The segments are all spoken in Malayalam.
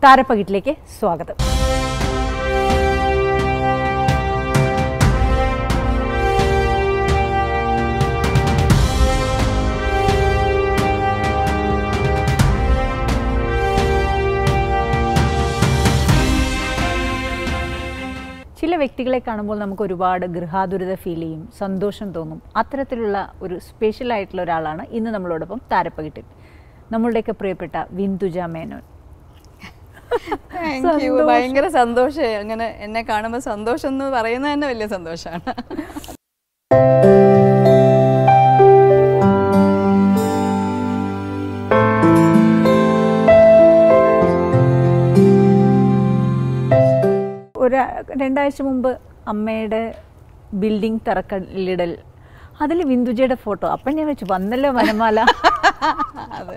താരപ്പകിട്ടിലേക്ക് സ്വാഗതം ചില വ്യക്തികളെ കാണുമ്പോൾ നമുക്ക് ഒരുപാട് ഗൃഹാതുരത ഫീൽ ചെയ്യും സന്തോഷം തോന്നും അത്തരത്തിലുള്ള ഒരു സ്പെഷ്യൽ ആയിട്ടുള്ള ഒരാളാണ് ഇന്ന് നമ്മളോടൊപ്പം താരപ്പകിട്ടിൽ നമ്മളുടെയൊക്കെ പ്രിയപ്പെട്ട വിന്ദുജ മേനോൻ Thank you. ഭയങ്കര സന്തോഷമായി അങ്ങനെ എന്നെ കാണുമ്പോൾ സന്തോഷം എന്ന് പറയുന്നത് തന്നെ വലിയ സന്തോഷമാണ് ഒരു രണ്ടാഴ്ച മുമ്പ് അമ്മയുടെ ബിൽഡിംഗ് തറക്കല്ലിടൽ അതിൽ വിന്ദുജയുടെ ഫോട്ടോ അപ്പം ഞാൻ വെച്ചു വന്നല്ലോ വനമാല അതെ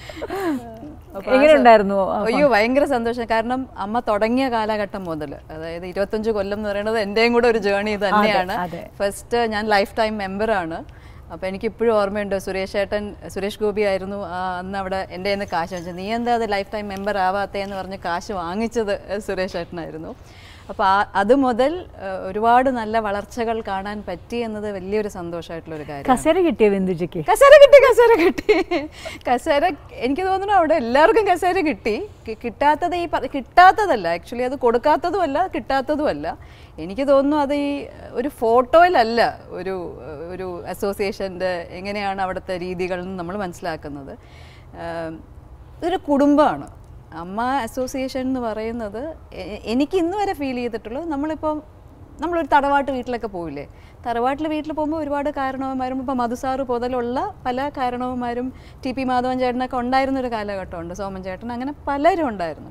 അപ്പൊ ആ എങ്ങനെ സ- ഉണ്ടായിരുന്നു അയ്യോ ഭയങ്കര സന്തോഷം കാരണം അമ്മ തുടങ്ങിയ കാലഘട്ടം മുതൽ അതായത് ഇരുപത്തഞ്ച് കൊല്ലം എന്ന് പറയുന്നത് എന്റെയും കൂടെ ഒരു ജേർണി തന്നെയാണ് അതെ. ഫസ്റ്റ് ഞാൻ ലൈഫ് ടൈം മെമ്പറാണ് അപ്പൊ എനിക്ക് ഇപ്പോഴും ഓർമ്മയുണ്ട് സുരേഷ് ഏട്ടൻ സുരേഷ് ഗോപി ആയിരുന്നു ആ അന്ന് അവിടെ എൻ്റെ കയ്യിൽ നിന്ന് കാശ് വാങ്ങിച്ചത് നീ എന്താ അത് ലൈഫ് ടൈം മെമ്പർ ആവാത്തേന്ന് പറഞ്ഞ് കാശ് വാങ്ങിച്ചത് സുരേഷ് ഏട്ടനായിരുന്നു അപ്പോൾ ആ അത് മുതൽ ഏഹ്, ഒരുപാട് നല്ല വളർച്ചകൾ കാണാൻ പറ്റി എന്നത് വലിയൊരു സന്തോഷമായിട്ടുള്ള ഒരു കാര്യം കസേര കിട്ടിയ വിന്ദുജയ്ക്ക് കസേര കിട്ടി കസേര കിട്ടി കസേര എനിക്ക് തോന്നുന്നു അവിടെ എല്ലാവർക്കും കസേര കിട്ടി കി- കിട്ടാത്തത് ഈ പറ- കിട്ടാത്തതല്ല ആക്ച്വലി അത് കൊടുക്കാത്തതുമല്ല കിട്ടാത്തതുമല്ല എനിക്ക് തോന്നുന്നു അത് ഈ ഒരു ഫോട്ടോയിലല്ല ഒരു ഒരു അസോസിയേഷൻ്റെ എങ്ങനെയാണ് അവിടുത്തെ രീതികൾ എന്ന് നമ്മൾ മനസ്സിലാക്കുന്നത് ആം, ഇതൊരു കുടുംബമാണ് അമ്മ അസോസിയേഷൻ എന്ന് പറയുന്നത് എ- എനിക്ക് ഇന്ന് വരെ ഫീൽ ചെയ്തിട്ടുള്ളത് നമ്മളിപ്പം നമ്മളൊരു തറവാട്ട് വീട്ടിലൊക്കെ പോയില്ലേ തറവാട്ടിൽ വീട്ടിൽ പോകുമ്പോൾ ഒരുപാട് കാരണവന്മാരും ഇപ്പോൾ മധുസാറ് മുതലുള്ള പല കാരണവന്മാരും ടി പി മാധവൻ ചേട്ടനൊക്കെ ഉണ്ടായിരുന്ന ഒരു കാലഘട്ടമുണ്ട് സോമൻ ചേട്ടൻ അങ്ങനെ പലരും ഉണ്ടായിരുന്നു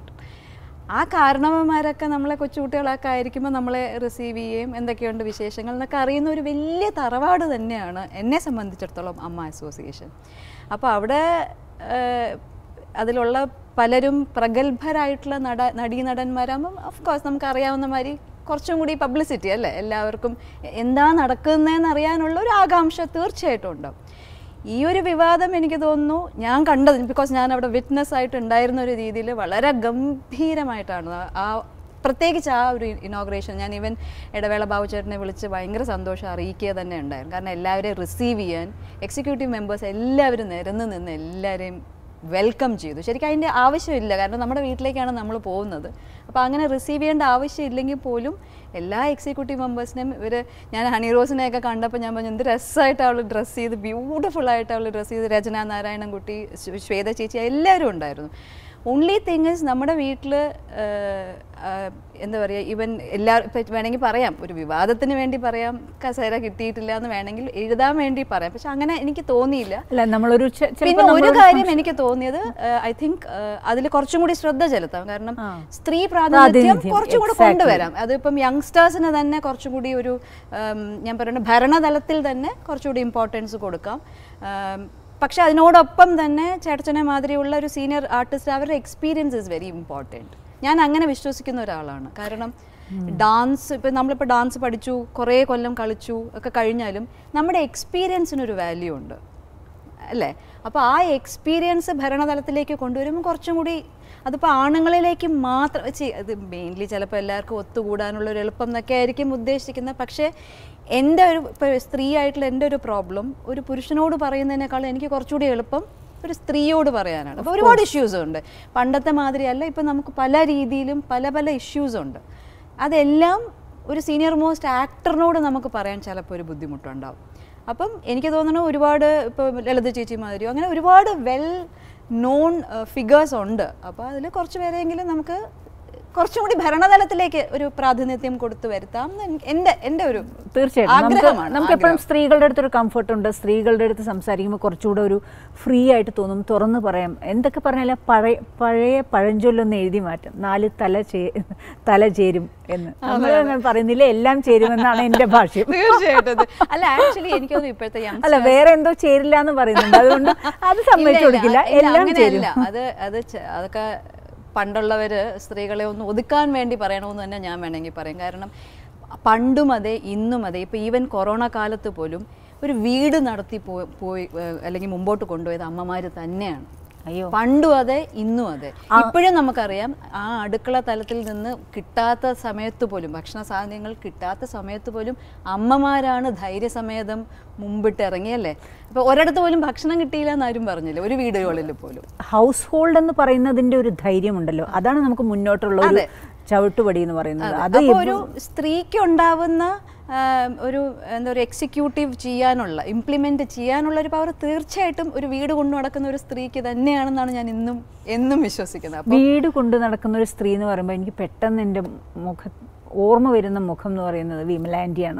ആ കാരണവന്മാരൊക്കെ നമ്മളെ കൊച്ചുകുട്ടികളൊക്കെ ആയിരിക്കുമ്പോൾ നമ്മളെ റിസീവ് ചെയ്യുകയും എന്തൊക്കെയുണ്ട് വിശേഷങ്ങൾ എന്നൊക്കെ അറിയുന്ന ഒരു വലിയ തറവാട് തന്നെയാണ് എന്നെ സംബന്ധിച്ചിടത്തോളം അമ്മ അസോസിയേഷൻ അപ്പോൾ അവിടെ ഏഹ്, അതിലുള്ള പലരും പ്രഗത്ഭരായിട്ടുള്ള നട നടീനടന്മാരാകുമ്പം ഓഫ് കോഴ്സ് നമുക്ക് അറിയാവുന്ന മാതിരി കുറച്ചും കൂടി പബ്ലിസിറ്റി അല്ലേ എല്ലാവർക്കും എന്താ നടക്കുന്നതെന്ന് അറിയാനുള്ള ഒരു ആകാംക്ഷ തീർച്ചയായിട്ടും ഉണ്ടാവും ഈ ഒരു വിവാദം എനിക്ക് തോന്നുന്നു ഞാൻ കണ്ടത് ബിക്കോസ് ഞാൻ അവിടെ വിറ്റ്നസ് ആയിട്ട് ഉണ്ടായിരുന്ന ഒരു രീതിയിൽ വളരെ ഗംഭീരമായിട്ടാണ് ആ- ആ പ്രത്യേകിച്ച് ആ ഒരു ഇനോഗ്രേഷൻ ഞാൻ ഈവൻ ഇടവേള ബാബുചേട്ടനെ വിളിച്ച് ഭയങ്കര സന്തോഷം അറിയിക്കുക തന്നെ ഉണ്ടായിരുന്നു കാരണം എല്ലാവരെയും റിസീവ് ചെയ്യാൻ എക്സിക്യൂട്ടീവ് മെമ്പേഴ്സ് എല്ലാവരും നിരന്ന് നിന്ന് എല്ലാവരെയും വെൽക്കം ചെയ്തു ശരിക്കും അതിൻ്റെ ആവശ്യമില്ല കാരണം നമ്മുടെ വീട്ടിലേക്കാണ് നമ്മൾ പോകുന്നത് അപ്പോൾ അങ്ങനെ റിസീവ് ചെയ്യേണ്ട ആവശ്യമില്ലെങ്കിൽ പോലും എല്ലാ എക്സിക്യൂട്ടീവ് മെമ്പേഴ്സിനെയും ഇവർ ഞാൻ ഹണി റോസിനെയൊക്കെ കണ്ടപ്പോൾ ഞാൻ പറഞ്ഞു എന്ത് രസമായിട്ട് അവൾ ഡ്രസ്സ് ചെയ്ത് ബ്യൂട്ടിഫുൾ ആയിട്ട് അവൾ ഡ്രസ്സ് ചെയ്ത് രചന നാരായണൻകുട്ടി ശ്വ- ശ്വേത ചേച്ചി എല്ലാവരും ഉണ്ടായിരുന്നു ഓൺലി തിങ് ഇസ് നമ്മുടെ വീട്ടിൽ എന്താ പറയുക ഇവൻ എല്ലാ ഇപ്പം വേണമെങ്കിൽ പറയാം ഒരു വിവാദത്തിന് വേണ്ടി പറയാം കസേര കിട്ടിയിട്ടില്ല എന്ന് വേണമെങ്കിൽ എഴുതാൻ വേണ്ടി പറയാം പക്ഷെ അങ്ങനെ എനിക്ക് തോന്നിയില്ല അല്ല നമ്മളൊരു ചെ- ചിലപ്പോ പിന്നെ ഒരു നമ്മളൊരു കാര്യം എനിക്ക് തോന്നിയത് ഐ തിങ്ക് അതിൽ കുറച്ചും കൂടി ശ്രദ്ധ ചെലുത്താം കാരണം ആ. സ്ത്രീ പ്രാതിനിധ്യം പ്രാതിനിധ്യം, കുറച്ചും കൂടി exactly. കൊണ്ടുവരാം അതിപ്പം യങ്സ്റ്റേഴ്സിന് തന്നെ കുറച്ചും കൂടി ഒരു ഉം, ഞാൻ പറയുന്നത് ഭരണതലത്തിൽ തന്നെ കുറച്ചുകൂടി ഇമ്പോർട്ടൻസ് കൊടുക്കാം ഉം, പക്ഷെ അതിനോടൊപ്പം തന്നെ ചേട്ടച്ചനെ മാതിരിയുള്ള ഒരു സീനിയർ ആർട്ടിസ്റ്റ് അവരുടെ എക്സ്പീരിയൻസ് ഇസ് വെരി ഇമ്പോർട്ടൻറ്റ് ഞാൻ അങ്ങനെ വിശ്വസിക്കുന്ന ഒരാളാണ് കാരണം ഡാൻസ് ഇപ്പം നമ്മളിപ്പോൾ ഡാൻസ് പഠിച്ചു കുറേ കൊല്ലം കളിച്ചു ഒക്കെ കഴിഞ്ഞാലും നമ്മുടെ എക്സ്പീരിയൻസിനൊരു വാല്യൂ ഉണ്ട് അല്ലേ അപ്പോൾ ആ എക്സ്പീരിയൻസ് ഭരണതലത്തിലേക്ക് കൊണ്ടുവരുമ്പോൾ കുറച്ചും കൂടി അതിപ്പോൾ ആണുങ്ങളിലേക്ക് മാത്രം ചി- അത് മെയിൻലി ചിലപ്പോൾ എല്ലാവർക്കും ഒത്തുകൂടാനുള്ള ഒരു എളുപ്പം എന്നൊക്കെ ആയിരിക്കും ഉദ്ദേശിക്കുന്നത് പക്ഷേ എൻ്റെ ഒരു ഇപ്പോൾ സ്ത്രീ ആയിട്ടുള്ള എൻ്റെ ഒരു പ്രോബ്ലം ഒരു പുരുഷനോട് പറയുന്നതിനേക്കാൾ എനിക്ക് കുറച്ചുകൂടി എളുപ്പം ഒരു സ്ത്രീയോട് പറയാനാണ് അപ്പോൾ ഒരുപാട് ഇഷ്യൂസ് ഉണ്ട് പണ്ടത്തെ മാതിരിയല്ല ഇപ്പം നമുക്ക് പല രീതിയിലും പല പല ഇഷ്യൂസ് ഉണ്ട് അതെല്ലാം ഒരു സീനിയർ മോസ്റ്റ് ആക്ടറിനോട് നമുക്ക് പറയാൻ ചിലപ്പോൾ ഒരു ബുദ്ധിമുട്ടുണ്ടാവും അപ്പം എനിക്ക് തോന്നുന്നു ഒരുപാട് ഇപ്പോൾ ലളിത ചേച്ചി മാതിരിയോ അങ്ങനെ ഒരുപാട് വെൽ നോൺ ഫിഗേഴ്സ് ഉണ്ട് അപ്പോൾ അതിൽ കുറച്ച് പേരെങ്കിലും നമുക്ക് കുറച്ചും കൂടി ഭരണതലത്തിലേക്ക് ഒരു പ്രാതിനിധ്യം കൊടുത്തു വരുത്താം എന്ന് എനിക്ക് എൻ്റെ എൻ്റെ ഒരു തീർച്ചയായിട്ടും നമുക്ക് ആഗ്രഹമാണ്, നമുക്ക് എപ്പോഴും ആഗ്രഹം. സ്ത്രീകളുടെ അടുത്തൊരു കംഫർട്ട് ഉണ്ട് സ്ത്രീകളുടെ അടുത്ത് സംസാരിക്കുമ്പോൾ കുറച്ചുകൂടെ ഒരു ഫ്രീ ആയിട്ട് തോന്നും തുറന്ന് പറയാം എന്തൊക്കെ പറഞ്ഞാലും പഴയ പഴയ പഴഞ്ചൊല്ലൊന്ന് എഴുതി മാറ്റും നാല് തല ചേ തല ചേരും എന്ന് നമ്മൾ അങ്ങനെ പറയുന്നില്ല എല്ലാം ചേരുമെന്നാണ് എൻ്റെ ഭാഷ്യം തീർച്ചയായിട്ടും അത്. അല്ല ആക്ച്വലി എനിക്ക് തോന്നുന്നു ഇപ്പോഴത്തെ youngsters- അല്ല വേറെ എന്തോ ചേരില്ല എന്ന് പറയുന്നുണ്ട് അതുകൊണ്ട് അത് സമ്മതിച്ചു ഇല്ല, കൊടുക്കില്ല ഇല്ല, എല്ലാം അങ്ങനെയല്ല. ചേരും അത് അത് ചെ- അതൊക്കെ പണ്ടുള്ളവര് സ്ത്രീകളെ ഒന്ന് ഒതുക്കാൻ വേണ്ടി പറയണമെന്ന് തന്നെ ഞാൻ വേണമെങ്കിൽ പറയും കാരണം പണ്ടും അതെ ഇന്നും അതെ ഇപ്പൊ ഈവൻ കൊറോണ കാലത്ത് പോലും ഒരു വീട് നടത്തി പോയി പോയി ഏഹ് അല്ലെങ്കിൽ മുമ്പോട്ട് കൊണ്ടുപോയത് അമ്മമാര് തന്നെയാണ് അയ്യോ. പണ്ടും അതെ ഇന്നും അതെ ഇപ്പോഴും നമുക്കറിയാം ആ അടുക്കള തലത്തിൽ നിന്ന് കിട്ടാത്ത സമയത്ത് പോലും ഭക്ഷണ സാധനങ്ങൾ കിട്ടാത്ത സമയത്ത് പോലും അമ്മമാരാണ് ധൈര്യസമേതം മുമ്പിട്ട് ഇറങ്ങിയല്ലേ അപ്പൊ ഒരിടത്ത് പോലും ഭക്ഷണം കിട്ടിയില്ല എന്നാരും പറഞ്ഞില്ല ഒരു വീടുകളിൽ പോലും ഹൗസ് ഹോൾഡ് എന്ന് പറയുന്നതിന്റെ ഒരു ധൈര്യമുണ്ടല്ലോ അതാണ് നമുക്ക് മുന്നോട്ടുള്ള ഒരു അതെ. ചവിട്ടുപടി എന്ന് പറയുന്നത് അത് അപ്പോൾ ഒരു സ്ത്രീക്ക് ഉണ്ടാവുന്ന ആ, ഒരു എന്താ പറയുക എക്സിക്യൂട്ടീവ് ചെയ്യാനുള്ള ഇംപ്ലിമെന്റ് ചെയ്യാനുള്ള ഒരു പവർ തീർച്ചയായിട്ടും ഒരു വീട് കൊണ്ടു നടക്കുന്ന ഒരു സ്ത്രീക്ക് തന്നെയാണെന്നാണ് ഞാൻ ഇന്നും എന്നും വിശ്വസിക്കുന്നത് അപ്പോൾ വീട് കൊണ്ട് നടക്കുന്ന ഒരു സ്ത്രീ എന്ന് പറയുമ്പോൾ എനിക്ക് പെട്ടെന്ന് എൻ്റെ മുഖ ഓർമ്മ വരുന്ന മുഖം എന്ന് പറയുന്നത് വിമലാൻറ്റിയാണ്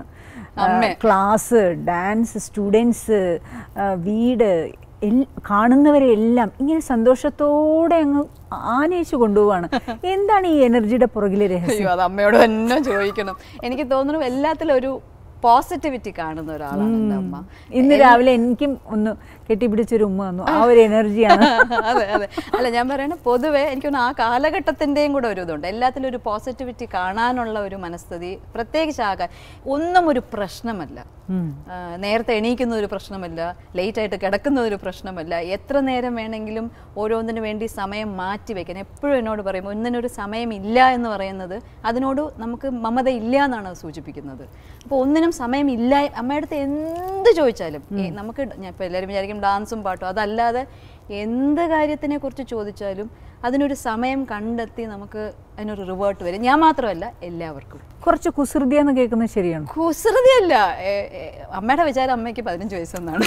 ക്ലാസ് ഡാൻസ് സ്റ്റുഡൻസ് വീട് എൽ- കാണുന്നവരെ എല്ലാം ഇങ്ങനെ സന്തോഷത്തോടെ അങ്ങ് ആനയിച്ചു കൊണ്ടുപോവാണ് എന്താണ് ഈ എനർജിയുടെ പുറകിലെ രഹസ്യം അയ്യോ അത് അമ്മയോട് തന്നെ ചോദിക്കണം എനിക്ക് തോന്നുന്നു എല്ലാത്തിലും ഒരു പോസിറ്റിവിറ്റി കാണുന്ന ഒരാളാണ് എൻ്റെ അമ്മ ഇന്ന് രാവിലെ എനിക്കും ഒന്ന് കെട്ടിപ്പിടിച്ചൊരു ഉമ്മ വന്നു ആ ഒരു എനർജിയാണ് അതെ അതെ അല്ല ഞാൻ പറയണ പൊതുവെ എനിക്ക് തോന്നുന്നു ആ കാലഘട്ടത്തിൻ്റെയും കൂടെ ഒരു ഇതുണ്ട് എല്ലാത്തിലും ഒരു പോസിറ്റിവിറ്റി കാണാനുള്ള ഒരു മനസ്ഥിതി പ്രത്യേകിച്ച് ആ കാ- ഒന്നും ഒരു പ്രശ്നമല്ല ആ, നേരത്തെ എണീക്കുന്ന ഒരു പ്രശ്നമല്ല ലേറ്റ് ആയിട്ട് കിടക്കുന്ന ഒരു പ്രശ്നമല്ല എത്ര നേരം വേണമെങ്കിലും ഓരോന്നിനു വേണ്ടി സമയം മാറ്റി വെക്കാൻ എപ്പോഴും എന്നോട് പറയും ഒന്നിനൊരു സമയമില്ല എന്ന് പറയുന്നത് അതിനോട് നമുക്ക് മമത ഇല്ല എന്നാണ് അത് സൂചിപ്പിക്കുന്നത് അപ്പോൾ ഒന്നിനും സമയമില്ല അമ്മയുടെ അടുത്ത് എന്ത് ചോദിച്ചാലും ഈ നമുക്ക് ഞാൻ ഇപ്പോൾ എല്ലാവരും വിചാരിക്കും ഡാൻസും പാട്ടും അതല്ലാതെ എന്ത് കാര്യത്തിനെ കുറിച്ച് ചോദിച്ചാലും അതിനൊരു സമയം കണ്ടെത്തി നമുക്ക് അതിനൊരു റിവേർട്ട് വരും ഞാൻ മാത്രമല്ല എല്ലാവർക്കും കുറച്ച് കുസൃതിയെന്ന് കേൾക്കുന്നത് ശരിയാണ് കുസൃതിയല്ല ഏ, ഏ, അമ്മയുടെ വിചാരം അമ്മയ്ക്ക് പതിനഞ്ച് വയസ്സെന്നാണ്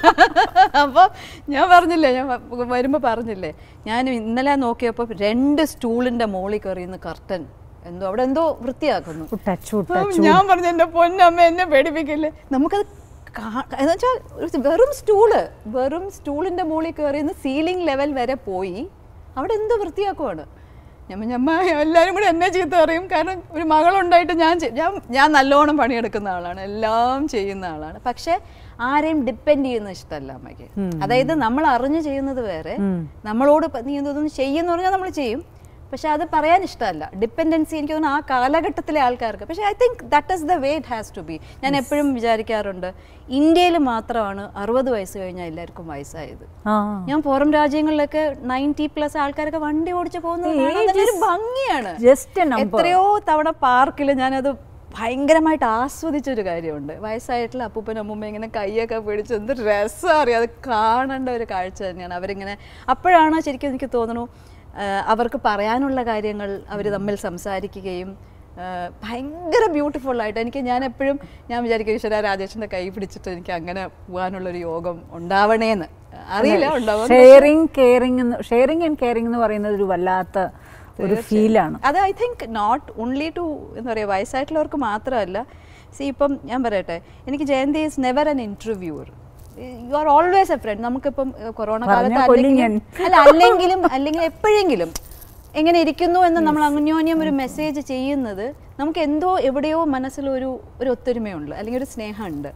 അപ്പോൾ ഞാൻ പറഞ്ഞില്ലേ ഞാൻ വ- വരുമ്പോൾ പറഞ്ഞില്ലേ ഞാൻ ഇന്നലെ നോക്കിയപ്പോൾ രണ്ട് സ്റ്റൂളിൻ്റെ മോളിൽ കയറിയുന്ന കർട്ടൻ എന്തോ അവിടെ എന്തോ വൃത്തിയാക്കുന്നു ടച്ച് അപ്പം ഞാൻ പറഞ്ഞു എൻ്റെ പൊന്നമ്മ എന്നെ പേടിപ്പിക്കില്ലേ നമുക്കത് എന്ന് വെച്ചാൽ വെറും സ്റ്റൂള് വെറും സ്റ്റൂളിൻ്റെ മുകളിൽ കയറിയെന്ന് സീലിംഗ് ലെവൽ വരെ പോയി അവിടെ എന്തോ വൃത്തിയാക്കുവാണ് ഞമ്മ ഞമ്മ എല്ലാവരും കൂടെ എന്നെ ചീത്ത പറയും കാരണം ഒരു മകളുണ്ടായിട്ട് ഞാൻ ചെയ്- ഞാൻ ഞാൻ നല്ലോണം പണിയെടുക്കുന്ന ആളാണ് എല്ലാം ചെയ്യുന്ന ആളാണ് പക്ഷെ ആരെയും ഡിപ്പെൻഡ് ചെയ്യുന്ന ഇഷ്ടമല്ല അമ്മയ്ക്ക് അതായത് നമ്മൾ അറിഞ്ഞു ചെയ്യുന്നത് വേറെ നമ്മളോട് പ- നീ എന്തോന്നും ചെയ്യുന്ന പറഞ്ഞാൽ നമ്മൾ ചെയ്യും പക്ഷെ അത് പറയാൻ ഇഷ്ടമല്ല ഡിപ്പെൻഡൻസി എനിക്ക് തോന്നുന്നു ആ കാലഘട്ടത്തിലെ ആൾക്കാർക്ക് പക്ഷേ I think that is the way it has to be ഞാൻ എപ്പോഴും വിചാരിക്കാറുണ്ട് ഇന്ത്യയിൽ മാത്രമാണ് അറുപത് വയസ്സ് കഴിഞ്ഞാൽ എല്ലാവർക്കും വയസ്സായത് ആ ഞാൻ പുറം രാജ്യങ്ങളിലൊക്കെ നയൻറ്റി പ്ലസ് ആൾക്കാരൊക്കെ വണ്ടി ഓടിച്ച് പോകുന്നത് കാണാൻ തന്നെ ഒരു ഭംഗിയാണ് ജസ്റ്റ് നമ്പർ എത്രയോ തവണ പാർക്കിൽ ഞാനത് ഭയങ്കരമായിട്ട് ആസ്വദിച്ചൊരു കാര്യമുണ്ട് വയസ്സായിട്ടുള്ള അപ്പൂപ്പനും അമ്മൂമ്മ ഇങ്ങനെ കൈയൊക്കെ പിടിച്ച് എന്ത് രസം അറിയാം അത് കാണേണ്ട ഒരു കാഴ്ച തന്നെയാണ് അവരിങ്ങനെ അപ്പോഴാണ് ശരിക്കും എനിക്ക് തോന്നുന്നു ആ, അവർക്ക് പറയാനുള്ള കാര്യങ്ങൾ അവർ തമ്മിൽ സംസാരിക്കുകയും ആ, ഭയങ്കര ബ്യൂട്ടിഫുൾ ആയിട്ട് എനിക്ക് ഞാൻ എപ്പോഴും ഞാൻ വിചാരിക്കും ഈശ്വര രാജേഷിന്റെ കൈ പിടിച്ചിട്ട് എനിക്ക് അങ്ങനെ പോകാനുള്ള ഒരു യോഗം ഉണ്ടാവണേന്ന് അറിയില്ല ഉണ്ടാവും sharing caring sharing and caring എന്ന് പറയുന്നത് ഒരു വല്ലാത്ത ഒരു ഫീലാണ് അത് I think not only to എന്താ പറയുക വയസ്സായിട്ടുള്ളവർക്ക് മാത്രമല്ല സി ഇപ്പം ഞാൻ പറയട്ടെ എനിക്ക് Jayanthi is never an interviewer you are always a friend നമുക്കിപ്പം ഏഹ്, കൊറോണ കാലത്ത് പറഞ്ഞാ കൊല്ലും അല്ലെങ്കിലും അല്ല അല്ലെങ്കിലും അല്ലെങ്കിൽ എപ്പോഴെങ്കിലും എങ്ങനെ ഇരിക്കുന്നു എന്ന് നമ്മൾ അന്യോന്യം ഒരു മെസ്സേജ് ചെയ്യുന്നത് നമുക്ക് എന്തോ എവിടെയോ മനസ്സിലൊരു ഒരു ഒത്തൊരുമയുണ്ട് അല്ലെങ്കിൽ ഒരു സ്നേഹമുണ്ട്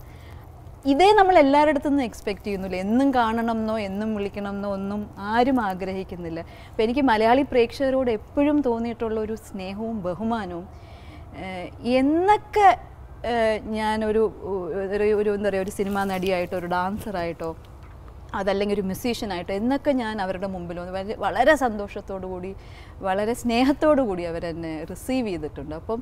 ഇതേ നമ്മൾ എല്ലാവരുടെ അടുത്തുനിന്നും എക്സ്പെക്ട് ചെയ്യുന്നില്ല എന്നും കാണണം എന്നോ എന്നും വിളിക്കണം എന്നോ ഒന്നും ആരും ആഗ്രഹിക്കുന്നില്ല അപ്പം എനിക്ക് മലയാളി പ്രേക്ഷകരോട് എപ്പോഴും തോന്നിയിട്ടുള്ള ഒരു സ്നേഹവും ബഹുമാനവും ഏഹ് എന്നൊക്കെ ഏഹ് ഞാനൊരു ഒരു ഒരു എന്താ പറയുക ഒരു സിനിമാ നടിയായിട്ടോ ഒരു ഡാൻസറായിട്ടോ അതല്ലെങ്കിൽ ഒരു മ്യൂസീഷ്യനായിട്ടോ എന്നൊക്കെ ഞാൻ അവരുടെ മുമ്പിൽ വന്ന് വളരെ വളരെ സന്തോഷത്തോടു കൂടി വളരെ സ്നേഹത്തോടു കൂടി അവരെന്നെ റിസീവ് ചെയ്തിട്ടുണ്ട് അപ്പം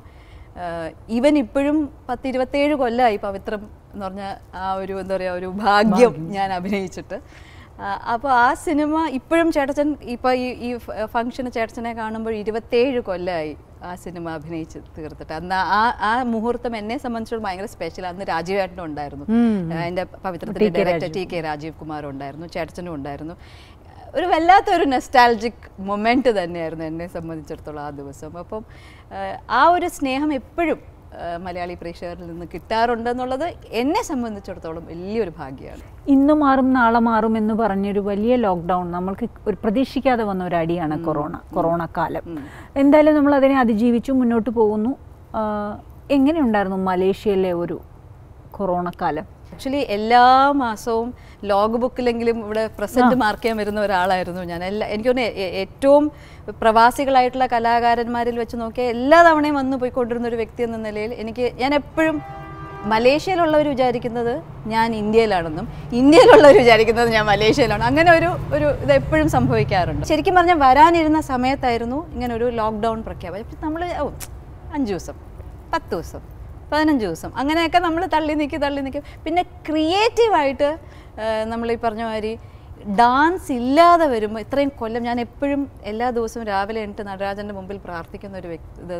ഈവൻ ഇപ്പോഴും പത്ത് ഇരുപത്തേഴ് കൊല്ലമായി പവിത്രം എന്ന് പറഞ്ഞ ആ ഒരു എന്താ പറയുക ഒരു ഭാഗ്യം ഞാൻ അഭിനയിച്ചിട്ട് അപ്പോൾ ആ സിനിമ ഇപ്പോഴും ചേട്ടച്ചൻ ഇപ്പോൾ ഈ ഈ ഫംഗ്ഷന് ചേട്ടച്ചനെ കാണുമ്പോൾ ഇരുപത്തേഴ് കൊല്ലമായി ആ സിനിമ അഭിനയിച്ച് തീർത്തിട്ട് അന്ന് ആ ആ മുഹൂർത്തം എന്നെ സംബന്ധിച്ചിടത്തോളം ഭയങ്കര സ്പെഷ്യൽ അന്ന് രാജീവേട്ടനും ഉണ്ടായിരുന്നു എൻ്റെ പവിത്രത്തിൻ്റെ ഡയറക്ടർ ടി കെ രാജീവ് കുമാറും ഉണ്ടായിരുന്നു ചേട്ടച്ചനും ഉണ്ടായിരുന്നു ഒരു വല്ലാത്തൊരു നെസ്റ്റാലജിക് മൊമെന്റ് തന്നെയായിരുന്നു എന്നെ സംബന്ധിച്ചിടത്തോളം ആ ദിവസം അപ്പം ആഹ് ആ ഒരു സ്നേഹം എപ്പോഴും ആഹ് മലയാളി പ്രേക്ഷകരിൽ നിന്ന് കിട്ടാറുണ്ടെന്നുള്ളത് എന്നെ സംബന്ധിച്ചിടത്തോളം വലിയൊരു ഭാഗ്യമാണ് ഇന്ന് മാറും നാളെ മാറും എന്ന് പറഞ്ഞൊരു വലിയ ലോക്ക്ഡൗൺ നമ്മൾക്ക് ഒരു പ്രതീക്ഷിക്കാതെ വന്ന ഒരു അടിയാണ് കൊറോണ കൊറോണ കാലം എന്തായാലും നമ്മൾ അതിനെ അതിജീവിച്ചു മുന്നോട്ട് പോകുന്നു ആ, എങ്ങനെയുണ്ടായിരുന്നു മലേഷ്യയിലെ ഒരു കൊറോണ കാലം ആക്ച്വലി എല്ലാ മാസവും ലോഗ് ബുക്കിലെങ്കിലും ഇവിടെ പ്രസന്റ് മാർക്ക് ചെയ്യാൻ വരുന്ന ഒരാളായിരുന്നു ഞാൻ എല്ലാ എനിക്ക് തോന്നുന്നു ഏ- ഏറ്റവും പ്രവാസികളായിട്ടുള്ള കലാകാരന്മാരിൽ വെച്ച് നോക്കിയാൽ എല്ലാ തവണയും വന്നു പോയിക്കൊണ്ടിരുന്ന ഒരു വ്യക്തി എന്ന നിലയിൽ എനിക്ക് ഞാൻ എപ്പോഴും മലേഷ്യയിലുള്ളവർ വിചാരിക്കുന്നത് ഞാൻ ഇന്ത്യയിലാണെന്നും ഇന്ത്യയിലുള്ളവർ വിചാരിക്കുന്നത് ഞാൻ മലേഷ്യയിലാണ് അങ്ങനെ ഒരു ഒരു ഇത് എപ്പോഴും സംഭവിക്കാറുണ്ട് ശരിക്കും പറഞ്ഞാൽ വരാനിരുന്ന സമയത്തായിരുന്നു ഇങ്ങനെ ഒരു ലോക്ക്ഡൗൺ പ്രഖ്യാപനം അപ്പം നമ്മൾ ഓ അഞ്ച് ദിവസം പത്ത് ദിവസം പതിനഞ്ച് ദിവസം അങ്ങനെയൊക്കെ നമ്മൾ തള്ളി നിൽക്കി തള്ളി നിൽക്കും പിന്നെ ക്രിയേറ്റീവായിട്ട് നമ്മൾ ഈ പറഞ്ഞ മാതിരി ഡാൻസ് ഇല്ലാതെ വരുമ്പോൾ ഇത്രയും കൊല്ലം ഞാൻ എപ്പോഴും എല്ലാ ദിവസവും രാവിലെ എണിട്ട് നടരാജൻ്റെ മുമ്പിൽ പ്രാർത്ഥിക്കുന്ന ഒരു വ്യക്തി ഇത്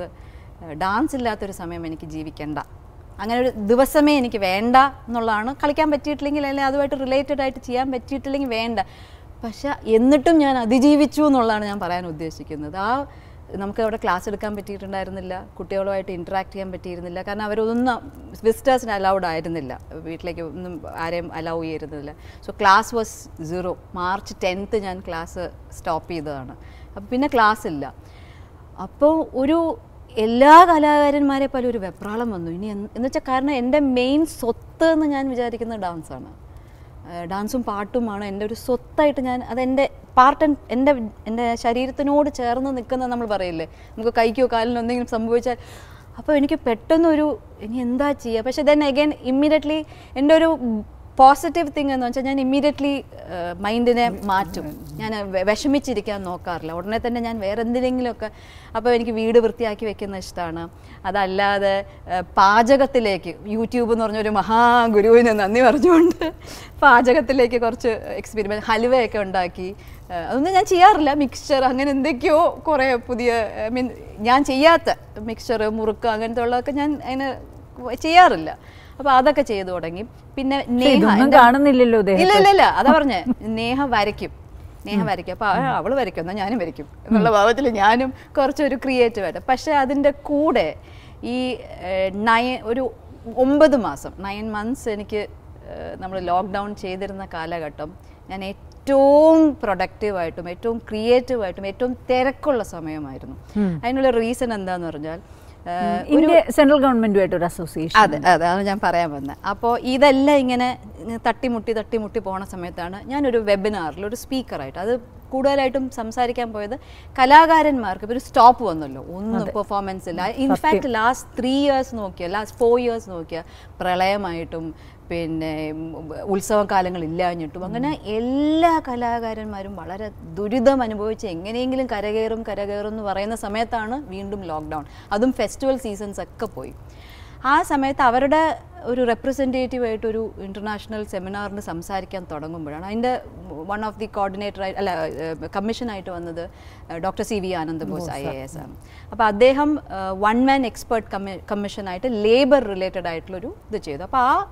ഡാൻസ് ഇല്ലാത്തൊരു സമയം എനിക്ക് ജീവിക്കണ്ട അങ്ങനെ ഒരു ദിവസമേ എനിക്ക് വേണ്ട എന്നുള്ളതാണ് കളിക്കാൻ പറ്റിയിട്ടില്ലെങ്കിൽ അല്ലെങ്കിൽ അതുമായിട്ട് റിലേറ്റഡ് ആയിട്ട് ചെയ്യാൻ പറ്റിയിട്ടില്ലെങ്കിൽ വേണ്ട പക്ഷെ എന്നിട്ടും ഞാൻ അതിജീവിച്ചു എന്നുള്ളതാണ് ഞാൻ പറയാൻ ഉദ്ദേശിക്കുന്നത് ആ നമുക്ക് അവിടെ ക്ലാസ് എടുക്കാൻ പറ്റിയിട്ടുണ്ടായിരുന്നില്ല കുട്ടികളുമായിട്ട് ഇൻറ്ററാക്ട് ചെയ്യാൻ പറ്റിയിരുന്നില്ല കാരണം അവരൊന്നും വിസിറ്റേഴ്സിന് അലൗഡ് ആയിരുന്നില്ല വീട്ടിലേക്ക് ഒന്നും ആരെയും അലൗ ചെയ്തിരുന്നില്ല so class was zero March tenth ഞാൻ ക്ലാസ് സ്റ്റോപ്പ് ചെയ്തതാണ് അപ്പോൾ പിന്നെ ക്ലാസ് ഇല്ല അപ്പോൾ ഒരു എല്ലാ കലാകാരന്മാരെ പോലെ ഒരു വെപ്രാളം വന്നു ഇനി എന്ന് വെച്ചാൽ കാരണം എൻ്റെ മെയിൻ സ്വത്ത് എന്ന് ഞാൻ വിചാരിക്കുന്നത് ഡാൻസാണ് ഡാൻസും പാട്ടുമാണ് എൻ്റെ ഒരു സ്വത്തായിട്ട് ഞാൻ അതെൻ്റെ പാർട്ട് എൻ്റെ എൻ്റെ ശരീരത്തിനോട് ചേർന്ന് നിൽക്കുന്ന നമ്മൾ പറയില്ലേ നമുക്ക് കൈക്കോ കാലിനോ എന്തെങ്കിലും സംഭവിച്ചാൽ അപ്പോൾ എനിക്ക് പെട്ടെന്നൊരു ഇനി എന്താ ചെയ്യുക പക്ഷേ ദെൻ അഗൈൻ ഇമ്മീഡിയറ്റ്ലി എൻ്റെ ഒരു പോസിറ്റീവ് തിങ് എന്ന് വെച്ചാൽ ഞാൻ ഇമ്മീഡിയറ്റ്ലി മൈൻഡിനെ മാറ്റും ഞാൻ വെ- വിഷമിച്ചിരിക്കാൻ നോക്കാറില്ല ഉടനെ തന്നെ ഞാൻ വേറെ എന്തിനെങ്കിലുമൊക്കെ അപ്പോൾ എനിക്ക് വീട് വൃത്തിയാക്കി വെക്കുന്ന ഇഷ്ടമാണ് അതല്ലാതെ ഏഹ്, പാചകത്തിലേക്ക് യൂട്യൂബ് എന്ന് പറഞ്ഞൊരു മഹാഗുരുവിന് നന്ദി പറഞ്ഞുകൊണ്ട് പാചകത്തിലേക്ക് കുറച്ച് എക്സ്പീരിമെൻറ്റ് ഹലുവയൊക്കെ ഉണ്ടാക്കി ഏഹ്, അതൊന്നും ഞാൻ ചെയ്യാറില്ല മിക്സ്ചർ അങ്ങനെ എന്തൊക്കെയോ കുറേ പുതിയ ഐ മീൻ ഞാൻ ചെയ്യാത്ത മിക്സ്ചർ മുറുക്ക് അങ്ങനത്തെ ഉള്ളതൊക്കെ ഞാൻ അതിന് ചെയ്യാറില്ല അപ്പോൾ അതൊക്കെ ചെയ്തു തുടങ്ങി പിന്നെ നേഹ ഇതൊന്നും എൻ്റെ- കാണുന്നില്ലല്ലോ ഇല്ല ദേഹത്ത്. ഇല്ല ഇല്ല അതാ പറഞ്ഞേ നേഹ വരയ്ക്കും നേഹ വരയ്ക്കും അപ്പോൾ അവൾ വരയ്ക്കും എന്നാൽ ഞാനും വരയ്ക്കും എന്നുള്ള ഭാവത്തിൽ ഞാനും കുറച്ചൊരു ക്രിയേറ്റീവ് ആയിട്ട് പക്ഷേ അതിൻ്റെ കൂടെ ഈ നയൻ ഒരു ഒമ്പത് മാസം നയൻ മന്ത്സ് എനിക്ക് നമ്മൾ ലോക്ക്ഡൗൺ ചെയ്തിരുന്ന കാലഘട്ടം ഞാൻ ഏറ്റവും പ്രൊഡക്റ്റീവായിട്ടും ഏറ്റവും ക്രിയേറ്റീവായിട്ടും ഏറ്റവും തിരക്കുള്ള സമയമായിരുന്നു അതിനുള്ള റീസൺ എന്താന്ന് പറഞ്ഞാൽ ഏഹ്, ഇന്ത്യ സെൻട്രൽ ഗവൺമെന്റുമായിട്ട് ഒരു അസോസിയേഷൻ അതെ അതാണ് ഞാൻ പറയാൻ വന്നത് അപ്പോൾ ഇതെല്ലാം ഇങ്ങനെ തട്ടിമുട്ടി തട്ടിമുട്ടി പോണ സമയത്താണ് ഞാനൊരു വെബിനാറിൽ ഒരു സ്പീക്കറായിട്ട് അത് കൂടുതലായിട്ടും സംസാരിക്കാൻ പോയത് കലാകാരന്മാർക്ക് ഇപ്പോൾ ഒരു സ്റ്റോപ്പ് വന്നല്ലോ ഒന്നും പെർഫോമൻസ് ഇല്ല ഇൻഫാക്ട് ലാസ്റ്റ് ത്രീ ഇയേഴ്സ് നോക്കിയാൽ ലാസ്റ്റ് ഫോർ ഇയേഴ്സ് നോക്കിയാൽ പ്രളയമായിട്ടും പിന്നെ ഉത്സവകാലങ്ങൾ ഇല്ലാഞ്ഞിട്ടും അങ്ങനെ എല്ലാ കലാകാരന്മാരും വളരെ ദുരിതം അനുഭവിച്ച് എങ്ങനെയെങ്കിലും കരകയറും കരകയറും എന്ന് പറയുന്ന സമയത്താണ് വീണ്ടും ലോക്ക്ഡൗൺ അതും ഫെസ്റ്റിവൽ സീസൺസ് ഒക്കെ പോയി ആ സമയത്ത് അവരുടെ ഒരു റെപ്രസെൻറ്റേറ്റീവ് ആയിട്ട് ഒരു ഇൻ്റർനാഷണൽ സെമിനാറിന് സംസാരിക്കാൻ തുടങ്ങുമ്പോഴാണ് അതിൻ്റെ വൺ ഓഫ് ദി കോർഡിനേറ്റർ അല്ല കമ്മീഷനായിട്ട് വന്നത് doctor C V Anand Bose I A S ആണ് അപ്പോൾ അദ്ദേഹം വൺ മാൻ എക്സ്പേർട്ട് കമ്മി കമ്മീഷനായിട്ട് ലേബർ റിലേറ്റഡ് ആയിട്ടുള്ളൊരു ഇത് ചെയ്തു അപ്പോൾ ആ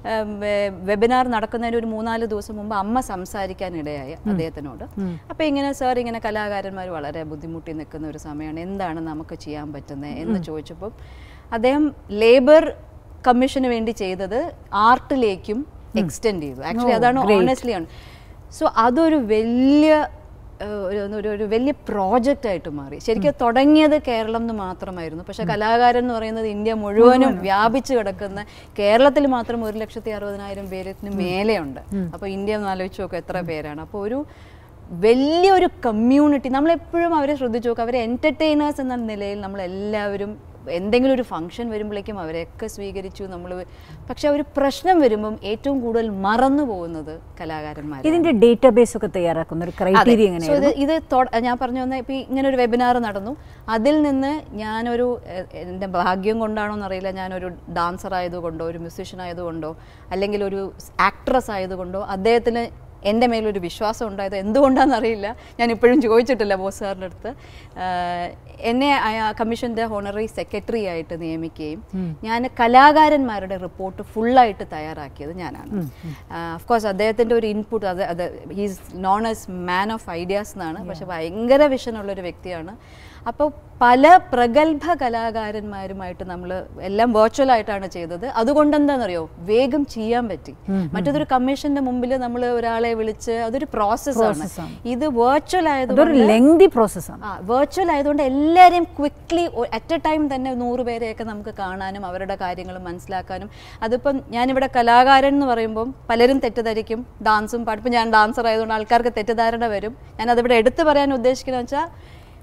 വെബിനാർ നടക്കുന്നതിന് ഒരു മൂന്നാല് ദിവസം മുമ്പ് അമ്മ സംസാരിക്കാൻ ഇടയായി അദ്ദേഹത്തിനോട് അപ്പോൾ ഇങ്ങനെ സാർ ഇങ്ങനെ കലാകാരന്മാർ വളരെ ബുദ്ധിമുട്ടി നിൽക്കുന്ന ഒരു സമയമാണ് എന്താണ് നമുക്ക് ചെയ്യാൻ പറ്റുന്നത് എന്ന് ചോദിച്ചപ്പോൾ അദ്ദേഹം ലേബർ കമ്മീഷന് വേണ്ടി ചെയ്തത് ആർട്ടിലേക്കും എക്സ്റ്റെൻഡ് ചെയ്തു ആക്ച്വലി അതാണ് ഓണസ്റ്റ്ലി ആണ് സോ അതൊരു വലിയ ഏഹ്, ഒരു ഒരു- ഒരു വലിയ പ്രോജക്റ്റ് ആയിട്ട് മാറി ശരിക്കും തുടങ്ങിയത് കേരളം എന്ന് മാത്രമായിരുന്നു പക്ഷെ കലാകാരൻ എന്ന് പറയുന്നത് ഇന്ത്യ മുഴുവനും വ്യാപിച്ചു കിടക്കുന്ന കേരളത്തിൽ മാത്രം ഒരു ലക്ഷത്തി അറുപതിനായിരം പേരിന് മേലെയുണ്ട് അപ്പോൾ ഇന്ത്യ ഒന്ന് ആലോചിച്ച് നോക്കുക എത്ര പേരാണ് അപ്പോൾ ഒരു വലിയൊരു കമ്മ്യൂണിറ്റി നമ്മളെപ്പോഴും അവരെ ശ്രദ്ധിച്ചു നോക്കുക അവരെ എൻ്റർടൈനേഴ്സ് എന്ന നിലയിൽ നമ്മളെല്ലാവരും എന്തെങ്കിലും ഒരു ഫംഗ്ഷൻ വരുമ്പോഴേക്കും അവരെയൊക്കെ സ്വീകരിച്ചു നമ്മൾ പക്ഷെ ഒരു പ്രശ്നം വരുമ്പം ഏറ്റവും കൂടുതൽ മറന്നു പോകുന്നത് കലാകാരന്മാർ ഇതിന്റെ ഡേറ്റാബേസ് ഒക്കെ തയ്യാറാക്കുന്ന ഒരു ക്രൈറ്റീരിയ So എങ്ങനെയാണ് ഇത് ഇത് തൊ- ഞാൻ പറഞ്ഞു വന്ന ഇപ്പം ഇങ്ങനെ ഒരു വെബിനാർ നടന്നു അതിൽ നിന്ന് ഞാനൊരു എ- എൻ്റെ ഭാഗ്യം കൊണ്ടാണോ എന്നറിയില്ല ഞാനൊരു ഡാൻസർ ആയതുകൊണ്ടോ ഒരു മ്യൂസീഷ്യൻ ആയതുകൊണ്ടോ അല്ലെങ്കിൽ ഒരു ആക്ട്രസ് ആയതുകൊണ്ടോ അദ്ദേഹത്തിന് എൻ്റെ മേലൊരു വിശ്വാസം ഉണ്ടായത് എന്തുകൊണ്ടാണെന്ന് അറിയില്ല ഞാൻ ഇപ്പോഴും ചോദിച്ചിട്ടില്ല ബോസ് സാറിൻ്റെ അടുത്ത് ആഹ് എന്നെ കമ്മീഷൻ്റെ ഹോണററി സെക്രട്ടറി ആയിട്ട് നിയമിക്കുകയും ഞാൻ കലാകാരന്മാരുടെ റിപ്പോർട്ട് ഫുള്ളായിട്ട് തയ്യാറാക്കിയത് ഞാനാണ് അഫ്കോഴ്സ് അദ്ദേഹത്തിൻ്റെ ഒരു ഇൻപുട്ട് അത് അത് he's known as man of ideas എന്നാണ് പക്ഷെ ഭയങ്കര വിഷനുള്ളൊരു വ്യക്തിയാണ് അപ്പോൾ പല പ്രഗത്ഭ കലാകാരന്മാരുമായിട്ട് നമ്മൾ എല്ലാം വെർച്വൽ ആയിട്ടാണ് ചെയ്തത് അതുകൊണ്ട് എന്താണെന്നറിയോ വേഗം ചെയ്യാൻ പറ്റി മറ്റേതൊരു കമ്മീഷന്റെ മുമ്പിൽ നമ്മൾ ഒരാളെ വിളിച്ച് അതൊരു പ്രോസസ്സാണ് Process ആണ്. ഇത് വെർച്വൽ അതൊരു ആയതുകൊണ്ട് ലെങ്തി പ്രോസസ്സാണ് ആ വെർച്വൽ ആയതുകൊണ്ട് എല്ലാവരെയും ക്വിക്ക്ലി അറ്റ് എ ടൈം തന്നെ നൂറ് പേരെയൊക്കെ നമുക്ക് കാണാനും അവരുടെ കാര്യങ്ങൾ മനസ്സിലാക്കാനും അതിപ്പം ഞാനിവിടെ കലാകാരൻ എന്ന് പറയുമ്പം പലരും തെറ്റിദ്ധരിക്കും ഡാൻസും പാട്ടും ഞാൻ ഡാൻസർ ആയതുകൊണ്ട് ആൾക്കാർക്ക് തെറ്റിദ്ധാരണ വരും ഞാൻ അതിവിടെ എടുത്തു പറയാൻ ഉദ്ദേശിക്കുന്നത് വെച്ചാൽ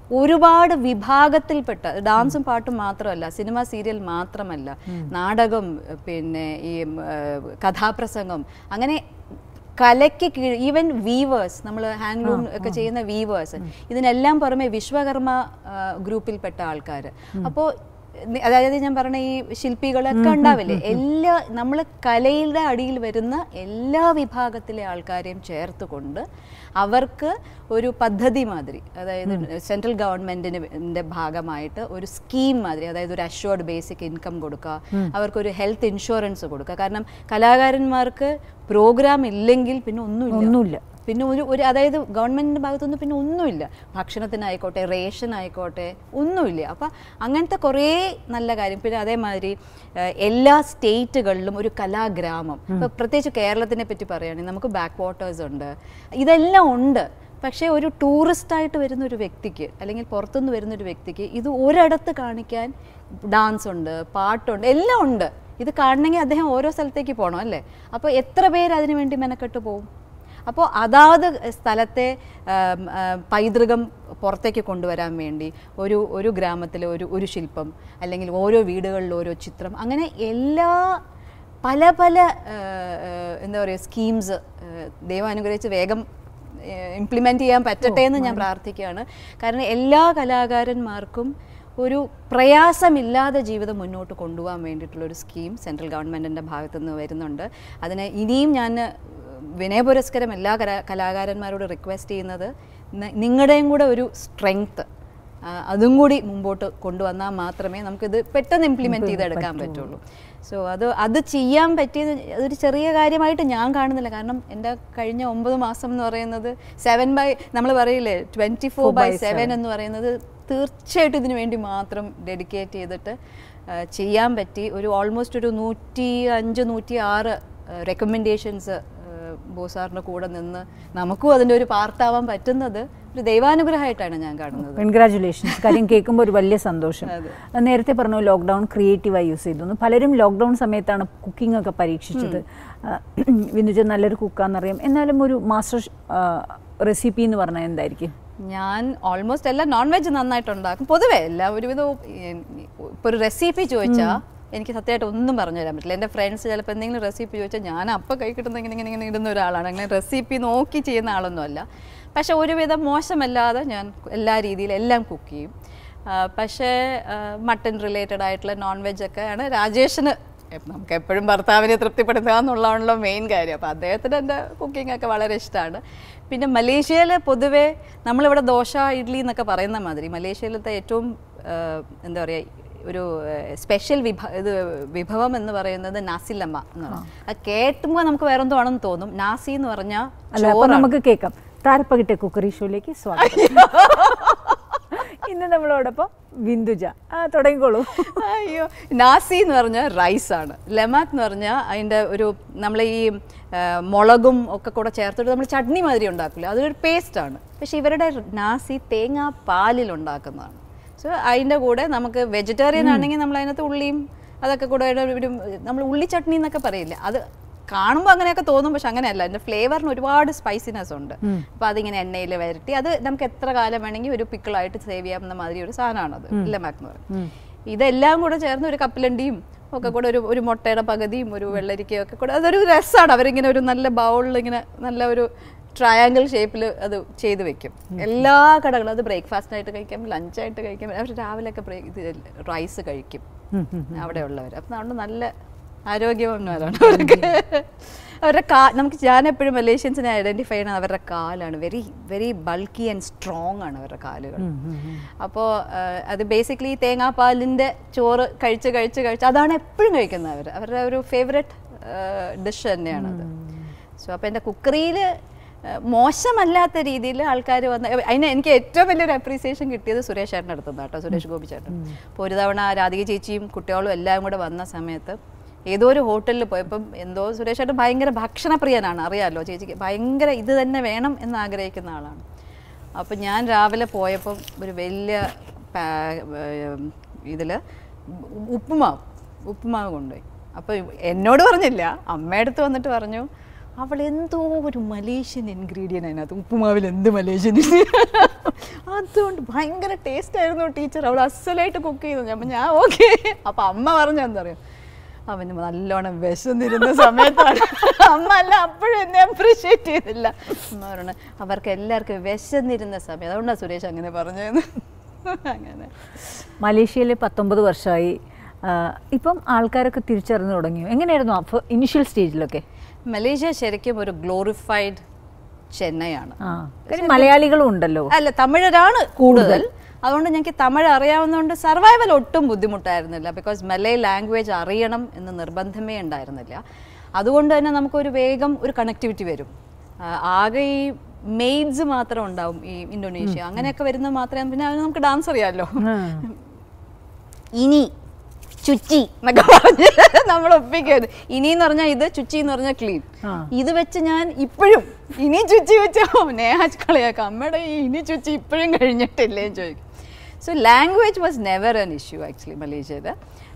ഒരുപാട് വിഭാഗത്തിൽപ്പെട്ട ഡാൻസും പാട്ടും മാത്രമല്ല സിനിമ സീരിയൽ മാത്രമല്ല നാടകം പിന്നെ ഈ ഉം, ഏർ, കഥാപ്രസംഗം അങ്ങനെ കലയ്ക്ക് കീഴ് ഈവൻ വീവേഴ്സ് നമ്മൾ ഹാൻഡ്ലൂം ഒക്കെ ചെയ്യുന്ന വീവേഴ്സ് ഇതിനെല്ലാം പുറമെ വിശ്വകർമ്മ ആ, ഗ്രൂപ്പിൽപ്പെട്ട ആൾക്കാർ അപ്പോൾ അതായത് ഞാൻ പറഞ്ഞ ഈ ശില്പികളൊക്കെ ഉണ്ടാവില്ലേ എല്ലാ നമ്മൾ കലയുടെ അടിയിൽ വരുന്ന എല്ലാ വിഭാഗത്തിലെ ആൾക്കാരെയും ചേർത്തുകൊണ്ട് അവർക്ക് ഒരു പദ്ധതി മാതിരി അതായത് സെൻട്രൽ ഗവൺമെന്റിന്റെ ഭാഗമായിട്ട് ഒരു സ്കീം മാതിരി അതായത് ഒരു അഷ്വേർഡ് ബേസിക് ഇൻകം കൊടുക്കുക അവർക്കൊരു ഹെൽത്ത് ഇൻഷുറൻസ് കൊടുക്കുക കാരണം കലാകാരന്മാർക്ക് പ്രോഗ്രാം ഇല്ലെങ്കിൽ പിന്നെ ഒന്നുമില്ല ഒന്നുമില്ല പിന്നെ ഒരു ഒരു അതായത് ഗവൺമെന്റിന്റെ ഭാഗത്തുനിന്ന് പിന്നെ ഒന്നുമില്ല ഭക്ഷണത്തിനായിക്കോട്ടെ റേഷൻ ആയിക്കോട്ടെ ഒന്നുമില്ല അപ്പം അങ്ങനത്തെ കുറേ നല്ല കാര്യം പിന്നെ അതേമാതിരി ഏഹ്, എല്ലാ സ്റ്റേറ്റുകളിലും ഒരു കലാഗ്രാമം ഇപ്പം പ്രത്യേകിച്ച് കേരളത്തിനെ പറ്റി പറയുകയാണെങ്കിൽ നമുക്ക് ബാക്ക് വാട്ടേഴ്സ് ഉണ്ട് ഇതെല്ലാം ഉണ്ട് പക്ഷേ ഒരു ടൂറിസ്റ്റായിട്ട് വരുന്ന ഒരു വ്യക്തിക്ക് അല്ലെങ്കിൽ പുറത്തുനിന്ന് വരുന്ന ഒരു വ്യക്തിക്ക് ഇത് ഒരിടത്ത് കാണിക്കാൻ ഡാൻസ് ഉണ്ട് പാട്ടുണ്ട് എല്ലാം ഉണ്ട് ഇത് കാണണമെങ്കിൽ അദ്ദേഹം ഓരോ സ്ഥലത്തേക്ക് പോകണം അല്ലേ അപ്പോൾ എത്ര പേര് അതിനു വേണ്ടി മെനക്കെട്ട് പോകും അപ്പോൾ അതാത് സ്ഥലത്തെ ആം, ആ, പൈതൃകം പുറത്തേക്ക് കൊണ്ടുവരാൻ വേണ്ടി ഒരു ഒരു ഗ്രാമത്തിൽ ഒരു ഒരു ശില്പം അല്ലെങ്കിൽ ഓരോ വീടുകളിൽ ഓരോ ചിത്രം അങ്ങനെ എല്ലാ പല പല ആ, ആ, എന്താ പറയുക സ്കീംസ് ദൈവം അനുഗ്രഹിച്ച് വേഗം ഇംപ്ലിമെൻ്റ് ചെയ്യാൻ പറ്റട്ടെ എന്ന് ഞാൻ പ്രാർത്ഥിക്കുകയാണ് കാരണം എല്ലാ കലാകാരന്മാർക്കും ഒരു പ്രയാസമില്ലാതെ ജീവിതം മുന്നോട്ട് കൊണ്ടുപോകാൻ വേണ്ടിയിട്ടുള്ള ഒരു സ്കീം സെൻട്രൽ ഗവൺമെൻറ്റിൻ്റെ ഭാഗത്തു നിന്ന് വരുന്നുണ്ട് അതിന് ഇനിയും ഞാൻ വിനയപുരസ്കരം എല്ലാ കലാ കലാകാരന്മാരോട് റിക്വസ്റ്റ് ചെയ്യുന്നത് ന- നിങ്ങളുടെയും കൂടെ ഒരു സ്ട്രെങ്ത് അതും കൂടി മുമ്പോട്ട് കൊണ്ടുവന്നാൽ മാത്രമേ നമുക്കിത് പെട്ടെന്ന് ഇംപ്ലിമെൻറ്റ് ചെയ്തെടുക്കാൻ പറ്റുള്ളൂ സോ അത് അത് ചെയ്യാൻ പറ്റിയത് അതൊരു ചെറിയ കാര്യമായിട്ട് ഞാൻ കാണുന്നില്ല കാരണം എൻ്റെ കഴിഞ്ഞ ഒമ്പത് മാസം എന്ന് പറയുന്നത് സെവൻ ബൈ നമ്മൾ പറയില്ലേ ട്വൻറ്റി ഫോർ ബൈ സെവൻ എന്ന് പറയുന്നത് തീർച്ചയായിട്ടും ഇതിനു വേണ്ടി മാത്രം ഡെഡിക്കേറ്റ് ചെയ്തിട്ട് ആ, ചെയ്യാൻ പറ്റി ഒരു ഓൾമോസ്റ്റ് ഒരു നൂറ്റി അഞ്ച് നൂറ്റി ആറ് റെക്കമെൻഡേഷൻസ് ബോസാറിൻ്റെ കൂടെ നിന്ന് നമുക്കും അതിൻ്റെ ഒരു പാർട്ടാവാൻ പറ്റുന്നത് ഒരു ദൈവാനുഗ്രഹമായിട്ടാണ് ഞാൻ കാണുന്നത് കൺഗ്രാറ്റുലേഷൻസ് കാര്യം കേൾക്കുമ്പോൾ ഒരു വലിയ സന്തോഷം അതെ. നേരത്തെ പറഞ്ഞു ലോക്ക്ഡൗൺ ക്രിയേറ്റീവായി യൂസ് ചെയ്തു എന്ന്. പലരും ലോക്ക്ഡൗൺ സമയത്താണ് കുക്കിംഗ് ഒക്കെ പരീക്ഷിച്ചത് വിനുജ നല്ലൊരു കുക്കാന്നറിയാം എന്നാലും ഒരു മാസ്റ്റർ റെസിപ്പി എന്ന് പറഞ്ഞാൽ എന്തായിരിക്കും ഞാൻ ഓൾമോസ്റ്റ് എല്ലാം നോൺ വെജ് നന്നായിട്ട് ഉണ്ടാക്കും പൊതുവേ എല്ലാം ഒരുവിധം ഇപ്പോൾ ഒരു റെസിപ്പി ചോദിച്ചാൽ എനിക്ക് സത്യമായിട്ട് ഒന്നും പറഞ്ഞു തരാൻ പറ്റില്ല എൻ്റെ ഫ്രണ്ട്സ് ചിലപ്പോൾ എന്തെങ്കിലും റെസിപ്പി ചോദിച്ചാൽ ഞാൻ അപ്പം കൈ കിട്ടുന്ന ഇങ്ങനെ ഇങ്ങനെ ഇങ്ങനെ ഇടുന്ന ഒരാളാണ് അങ്ങനെ റെസിപ്പി നോക്കി ചെയ്യുന്ന ആളൊന്നുമല്ല പക്ഷെ ഒരുവിധം മോശമല്ലാതെ ഞാൻ എല്ലാ രീതിയിലും എല്ലാം കുക്ക് ചെയ്യും ആ, പക്ഷേ മട്ടൺ റിലേറ്റഡ് ആയിട്ടുള്ള നോൺ വെജ് ഒക്കെ ആണ് രാജേഷിന് എപ്പ- നമുക്ക് എപ്പോഴും ഭർത്താവിനെ തൃപ്തിപ്പെടുത്തുക എന്നുള്ളതാണല്ലോ മെയിൻ കാര്യം അപ്പോൾ അദ്ദേഹത്തിന് എൻ്റെ കുക്കിംഗ് ഒക്കെ വളരെ ഇഷ്ടമാണ് പിന്നെ മലേഷ്യയിൽ പൊതുവേ നമ്മളിവിടെ ദോശ ഇഡ്ഡലി എന്നൊക്കെ പറയുന്ന മാതിരി മലേഷ്യയിലത്തെ ഏറ്റവും ആ, എന്താ പറയുക ഒരു സ്പെഷ്യൽ വിഭ ഇത് വിഭവം എന്ന് പറയുന്നത് നാസിലമ്മ എന്ന് പറയും അത് കേട്ടുമ്പോൾ നമുക്ക് വേറെ എന്തോ ആണെന്ന് തോന്നും നാസി എന്ന് പറഞ്ഞാൽ അല്ല അപ്പൊ നമുക്ക് കേൾക്കാം താരപ്പകിട്ടെ കുക്കറി ഷോയിലേക്ക് സ്വാഗതം ഇന്ന് നമ്മളോടൊപ്പം ബിന്ദുജ ആ തുടങ്ങിക്കോളൂ അയ്യോ നാസി എന്ന് പറഞ്ഞാൽ റൈസ് ആണ് ലെമാക്ക് എന്ന് പറഞ്ഞാൽ അതിൻ്റെ ഒരു നമ്മൾ ഈ ആ, മുളകും ഒക്കെ കൂടെ ചേർത്തിട്ട് നമ്മൾ ചട്നി മാതിരി ഉണ്ടാക്കില്ല അതൊരു പേസ്റ്റാണ് പക്ഷെ ഇവരുടെ നാസി തേങ്ങാ പാലിൽ ഉണ്ടാക്കുന്നതാണ് സോ അതിൻ്റെ കൂടെ നമുക്ക് വെജിറ്റേറിയൻ ആണെങ്കിൽ നമ്മൾ അതിനകത്ത് ഉള്ളിയും അതൊക്കെ കൂടെ ഒരു ഒരു നമ്മൾ ഉള്ളി ചട്നി എന്നൊക്കെ പറയില്ല അത് കാണുമ്പോൾ അങ്ങനെയൊക്കെ തോന്നും പക്ഷെ അങ്ങനെയല്ല അതിൻ്റെ ഫ്ലേവറിന് ഒരുപാട് സ്പൈസിനെസ് ഉണ്ട് അപ്പോൾ അതിങ്ങനെ എണ്ണയിൽ വരട്ടി അത് നമുക്ക് എത്ര കാലം വേണമെങ്കിൽ ഒരു പിക്കിളായിട്ട് സേവ് ചെയ്യാവുന്ന മാതിരി ഒരു സാധനമാണത് ലെമാക്ക് എന്ന് പറയുന്നത് ഇതെല്ലാം കൂടെ ചേർന്ന് ഒരു കപ്പലണ്ടിയും ഒക്കെ കൂടെ ഒരു ഒരു മുട്ടയുടെ പകുതിയും ഒരു വെള്ളരിക്കയും ഒക്കെ കൂടെ അതൊരു രസമാണ് അവരിങ്ങനെ ഒരു നല്ല ബൗളിൽ ഇങ്ങനെ നല്ല ഒരു ട്രയാങ്കിൾ ഷേപ്പിൽ അത് ചെയ്ത് വെക്കും എല്ലാ കടകളും അത് ബ്രേക്ക്ഫാസ്റ്റിനായിട്ട് കഴിക്കാം ലഞ്ചായിട്ട് കഴിക്കാം അവർ രാവിലെയൊക്കെ ബ്രേക്ക് ഇത് റൈസ് കഴിക്കും അവിടെ ഉള്ളവർ അപ്പം അതുകൊണ്ട് നല്ല ആരോഗ്യവാന്മാരാണ് അവർക്ക് അവരുടെ കാ നമുക്ക് ഞാൻ എപ്പോഴും മലേഷ്യൻസിനെ ഐഡൻറ്റിഫൈ ചെയ്യുന്നത് അവരുടെ കാലാണ് very very bulky and strong ആണ് അവരുടെ കാലുകൾ അപ്പോൾ അത് ബേസിക്കലി തേങ്ങാപ്പാലിൻ്റെ ചോറ് കഴിച്ച് കഴിച്ച് കഴിച്ച് അതാണ് എപ്പോഴും കഴിക്കുന്നത് അവർ അവരുടെ ഒരു ഫേവററ്റ് ഡിഷ് തന്നെയാണത് സോ അപ്പോൾ എൻ്റെ കുക്കറിയിൽ മോശമല്ലാത്ത രീതിയിൽ ആൾക്കാർ വന്ന് അതിന് എനിക്ക് ഏറ്റവും വലിയൊരു അപ്രീസിയേഷൻ കിട്ടിയത് സുരേഷ് ചേട്ടൻ്റെ അടുത്ത് നിന്ന് കേട്ടോ സുരേഷ് ഗോപി ചേട്ടൻ അപ്പോൾ ഒരു തവണ രാധിക ചേച്ചിയും കുട്ടികളും എല്ലാം കൂടെ വന്ന സമയത്ത് ഏതോ ഒരു ഹോട്ടലിൽ പോയപ്പം എന്തോ സുരേഷ് ചേട്ടൻ ഭയങ്കര ഭക്ഷണപ്രിയനാണ് അറിയാമല്ലോ ചേച്ചിക്ക് ഭയങ്കര ഇത് തന്നെ വേണം എന്ന് ആഗ്രഹിക്കുന്ന ആളാണ് അപ്പം ഞാൻ രാവിലെ പോയപ്പം ഒരു വലിയ ഇതിൽ ഉപ്പുമാവ് ഉപ്പുമാവ് കൊണ്ടുപോയി അപ്പോൾ എന്നോട് പറഞ്ഞില്ല അമ്മയടുത്ത് വന്നിട്ട് പറഞ്ഞു അവൾ എന്തോ ഒരു മലേഷ്യൻ ഇൻഗ്രീഡിയൻ്റ് അതിനകത്ത് ഉപ്പുമാവിൽ എന്ത് മലേഷ്യൻ അതുകൊണ്ട് ഭയങ്കര ടേസ്റ്റ് ആയിരുന്നു ടീച്ചർ അവൾ അസലായിട്ട് കുക്ക് ചെയ്തു ഞാൻ പറഞ്ഞു, ഞാൻ ഓക്കെ അപ്പം അമ്മ പറഞ്ഞു എന്താ പറയുക അവന് നല്ലോണം വിശന്നിരുന്ന സമയത്താണ് അമ്മ അല്ല അപ്പോഴും എന്നെ അപ്രീഷിയേറ്റ് ചെയ്തില്ല അമ്മ പറഞ്ഞു അവർക്ക് എല്ലാവർക്കും വിശന്നിരുന്ന സമയം അതുകൊണ്ടാണ് സുരേഷ് അങ്ങനെ പറഞ്ഞതെന്ന് അങ്ങനെ മലേഷ്യയിൽ പത്തൊമ്പത് വർഷമായി ആ, ഇപ്പം ആൾക്കാരൊക്കെ തിരിച്ചറിഞ്ഞു തുടങ്ങിയോ എങ്ങനെയായിരുന്നു അപ്പോൾ ഇനിഷ്യൽ സ്റ്റേജിലൊക്കെ മലേഷ്യ ശരിക്കും ഒരു ഗ്ലോറിഫൈഡ് ചെന്നൈയാണ് ആ കാര്യം മലയാളികളും ഉണ്ടല്ലോ അല്ല തമിഴരാണ് കൂടുതൽ അതുകൊണ്ട് ഞങ്ങൾക്ക് തമിഴ് അറിയാവുന്നതുകൊണ്ട് സർവൈവൽ ഒട്ടും ബുദ്ധിമുട്ടായിരുന്നില്ല ബിക്കോസ് മലേ ലാംഗ്വേജ് അറിയണം എന്ന് നിർബന്ധമേ ഉണ്ടായിരുന്നില്ല അതുകൊണ്ട് തന്നെ നമുക്കൊരു വേഗം ഒരു കണക്ടിവിറ്റി വരും ആ, ആകെ ഈ മെയ്ഡ്സ് മാത്രം ഉണ്ടാവും ഈ ഇന്തോനേഷ്യ അങ്ങനെയൊക്കെ വരുന്നത് മാത്രമേ പിന്നെ അതിന് നമുക്ക് ഡാൻസ് അറിയാമല്ലോ ഇനി ചുച്ചി എന്നൊക്കെ പറഞ്ഞ് നമ്മൾ ഒപ്പിക്കരുത് ഇനി എന്ന് പറഞ്ഞാൽ ഇത് ചുച്ചി എന്ന് പറഞ്ഞാൽ ക്ലീൻ ആ. ഇത് വെച്ച് ഞാൻ ഇപ്പോഴും ഇനി ചുച്ചി വെച്ചോ നേഹാജ് കളിയാക്കാം അമ്മയുടെ ഈ ഇനി ചുച്ചി ഇപ്പോഴും കഴിഞ്ഞിട്ടില്ലേ എന്ന് ചോദിക്കും so language was never an issue actually മലേഷ്യയിൽ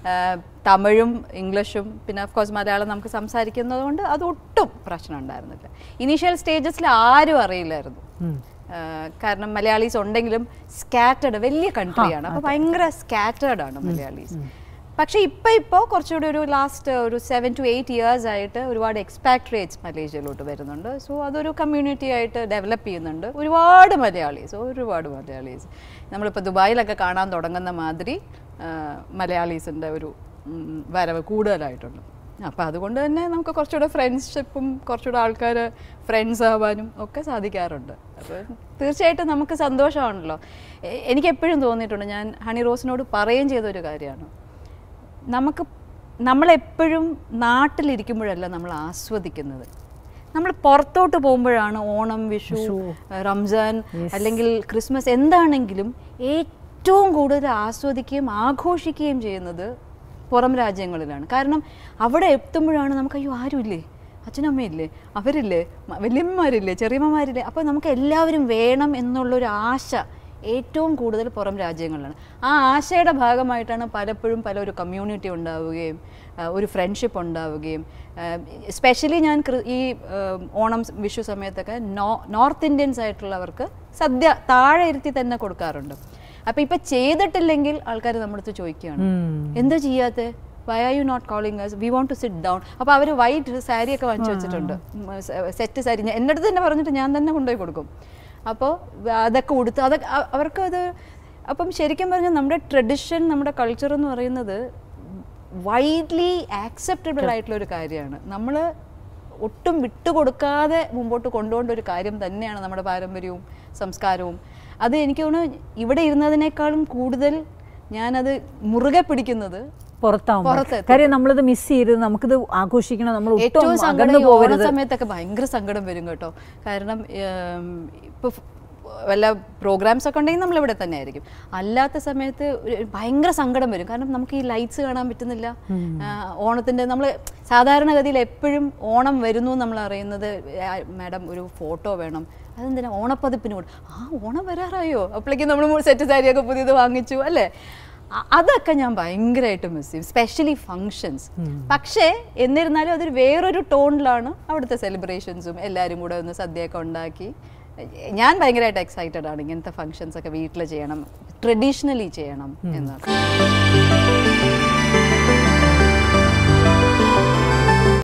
തമിഴും ഇംഗ്ലീഷും പിന്നെ ഓഫ് കോഴ്സ് മലയാളം നമുക്ക് സംസാരിക്കുന്നത് കൊണ്ട് അത് ഒട്ടും പ്രശ്നം ഉണ്ടായിരുന്നില്ല ഇനീഷ്യൽ സ്റ്റേജസിൽ ആരും അറിയില്ലായിരുന്നു ആഹ് കാരണം മലയാളീസ് ഉണ്ടെങ്കിലും സ്കാറ്റേഡ് വലിയ കൺട്രിയാണ് അപ്പോൾ ഭയങ്കര സ്കാറ്റേഡ് ആണ് മലയാളീസ് പക്ഷേ ഇപ്പോൾ ഇപ്പോൾ കുറച്ചുകൂടി ഒരു ലാസ്റ്റ് ഒരു സെവൻ ടു എയ്റ്റ് ഇയേഴ്സ് ആയിട്ട് ഒരുപാട് എക്സ്പാട്രിയേറ്റ്സ് മലേഷ്യയിലോട്ട് വരുന്നുണ്ട് സോ അതൊരു കമ്മ്യൂണിറ്റി ആയിട്ട് ഡെവലപ്പ് ചെയ്യുന്നുണ്ട് ഒരുപാട് മലയാളീസ് ഒരുപാട് മലയാളീസ് നമ്മളിപ്പോൾ ദുബായിലൊക്കെ കാണാൻ തുടങ്ങുന്ന മാതിരി മലയാളീസിൻ്റെ ഒരു ഉം, വരവ് കൂടുതലായിട്ടുണ്ട് അപ്പോൾ അതുകൊണ്ട് തന്നെ നമുക്ക് കുറച്ചുകൂടെ ഫ്രണ്ട്ഷിപ്പും കുറച്ചുകൂടെ ആൾക്കാർ ഫ്രണ്ട്സ് ആവാനും ഒക്കെ സാധിക്കാറുണ്ട് അപ്പോൾ തീർച്ചയായിട്ടും നമുക്ക് സന്തോഷമാണല്ലോ എ- എനിക്ക് എപ്പോഴും തോന്നിയിട്ടുണ്ട് ഞാൻ ഹണി റോസിനോട് പറയുകയും ചെയ്ത ഒരു കാര്യമാണ് നമുക്ക് നമ്മളെപ്പോഴും നാട്ടിലിരിക്കുമ്പോഴല്ല നമ്മൾ ആസ്വദിക്കുന്നത് നമ്മൾ പുറത്തോട്ട് പോകുമ്പോഴാണ് ഓണം വിഷു റംസാൻ അല്ലെങ്കിൽ ക്രിസ്മസ് എന്താണെങ്കിലും ഏറ്റവും കൂടുതൽ ആസ്വദിക്കുകയും ആഘോഷിക്കുകയും ചെയ്യുന്നത് പുറം രാജ്യങ്ങളിലാണ് കാരണം അവിടെ എത്തുമ്പോഴാണ് നമുക്ക് അയ്യോ ആരുമില്ലേ അച്ഛനമ്മയില്ലേ അവരില്ലേ മ- വല്യമ്മമാരില്ലേ ചെറിയമ്മമാരില്ലേ അപ്പോൾ നമുക്ക് എല്ലാവരും വേണം എന്നുള്ളൊരു ആശ ഏറ്റവും കൂടുതൽ പുറം രാജ്യങ്ങളിലാണ് ആ ആശയുടെ ഭാഗമായിട്ടാണ് പലപ്പോഴും പല ഒരു കമ്മ്യൂണിറ്റി ഉണ്ടാവുകയും ആ, ഒരു ഫ്രണ്ട്ഷിപ്പ് ഉണ്ടാവുകയും സ്പെഷ്യലി ഞാൻ കൃ- ഈ ആ, ഓണം വിഷു സമയത്തൊക്കെ നോ നോർത്ത് ഇന്ത്യൻസ് ആയിട്ടുള്ളവർക്ക് സദ്യ താഴെ ഇരുത്തി തന്നെ കൊടുക്കാറുണ്ട് അപ്പോൾ ഇപ്പം ചെയ്തിട്ടില്ലെങ്കിൽ ആൾക്കാർ നമ്മുടെ അടുത്ത് ചോദിക്കുകയാണ് എന്താ ചെയ്യാത്തെ why are you not calling we want to sit down അപ്പോൾ അവർ വൈറ്റ് സാരി ഒക്കെ വാങ്ങിച്ചു വെച്ചിട്ടുണ്ട് സെറ്റ് സാരി ഞാൻ- എൻ്റെ അടുത്ത് തന്നെ പറഞ്ഞിട്ട് ഞാൻ തന്നെ കൊണ്ടുപോയി കൊടുക്കും അപ്പോൾ അതൊക്കെ ഉടുത്ത് അതൊക്കെ അ- അവർക്ക് അത് അപ്പം ശരിക്കും പറഞ്ഞാൽ നമ്മുടെ ട്രഡിഷൻ നമ്മുടെ കൾച്ചർ എന്ന് പറയുന്നത് വൈഡ്ലി ആക്സെപ്റ്റബിൾ ആയിട്ടുള്ള ഒരു കാര്യമാണ് നമ്മൾ ഒട്ടും വിട്ടുകൊടുക്കാതെ മുമ്പോട്ട് കൊണ്ടുപോകേണ്ട ഒരു കാര്യം തന്നെയാണ് നമ്മുടെ പാരമ്പര്യവും സംസ്കാരവും അത് എനിക്ക് തോന്നുന്നു ഇവിടെ ഇരുന്നതിനേക്കാളും കൂടുതൽ ഞാനത് മുറുകെ പിടിക്കുന്നത് പുറത്താവും പുറത്തെത്തും. കാര്യം നമ്മളിത് മിസ് ചെയ്ത് നമുക്കിത് ആഘോഷിക്കണം നമ്മൾ ഏറ്റവും ഒട്ടും സങ്കടം അകന്നു ഈ ഓണ പോകരുത് സമയത്തൊക്കെ ഭയങ്കര സങ്കടം വരും കേട്ടോ കാരണം ഏം, ഇപ്പൊ ഫ്- വല്ല പ്രോഗ്രാംസ് ഒക്കെ ഉണ്ടെങ്കിൽ നമ്മൾ ഇവിടെ തന്നെ ആയിരിക്കും അല്ലാത്ത സമയത്ത് ഒരു ഭയങ്കര സങ്കടം വരും കാരണം നമുക്ക് ഈ ലൈറ്റ്സ് കാണാൻ പറ്റുന്നില്ല ആ, ഓണത്തിന്റെ നമ്മൾ സാധാരണഗതിയിൽ എപ്പോഴും ഓണം വരുന്നു നമ്മൾ അറിയുന്നത് മാഡം ഒരു ഫോട്ടോ വേണം അതെന്തിനാ ഓണപ്പതിപ്പിന് കൂടെ ആ ഓണം വരാറായോ അപ്പോഴേക്കും നമ്മൾ സെറ്റ് സാരിയൊക്കെ പുതിയത് വാങ്ങിച്ചു അല്ലേ അ- അതൊക്കെ ഞാൻ ഭയങ്കരമായിട്ട് മിസ് ചെയ്യും സ്പെഷ്യലി ഫങ്ഷൻസ് പക്ഷേ എന്നിരുന്നാലും അതൊരു വേറൊരു ടോണിലാണ് അവിടുത്തെ സെലിബ്രേഷൻസും എല്ലാവരും കൂടെ ഒന്ന് സദ്യയൊക്കെ ഉണ്ടാക്കി ഞാൻ ഭയങ്കരമായിട്ട് എക്സൈറ്റഡ് ആണ് ഇങ്ങനത്തെ ഫങ്ഷൻസ് ഒക്കെ വീട്ടിൽ ചെയ്യണം ട്രഡീഷണലി ചെയ്യണം എന്ന്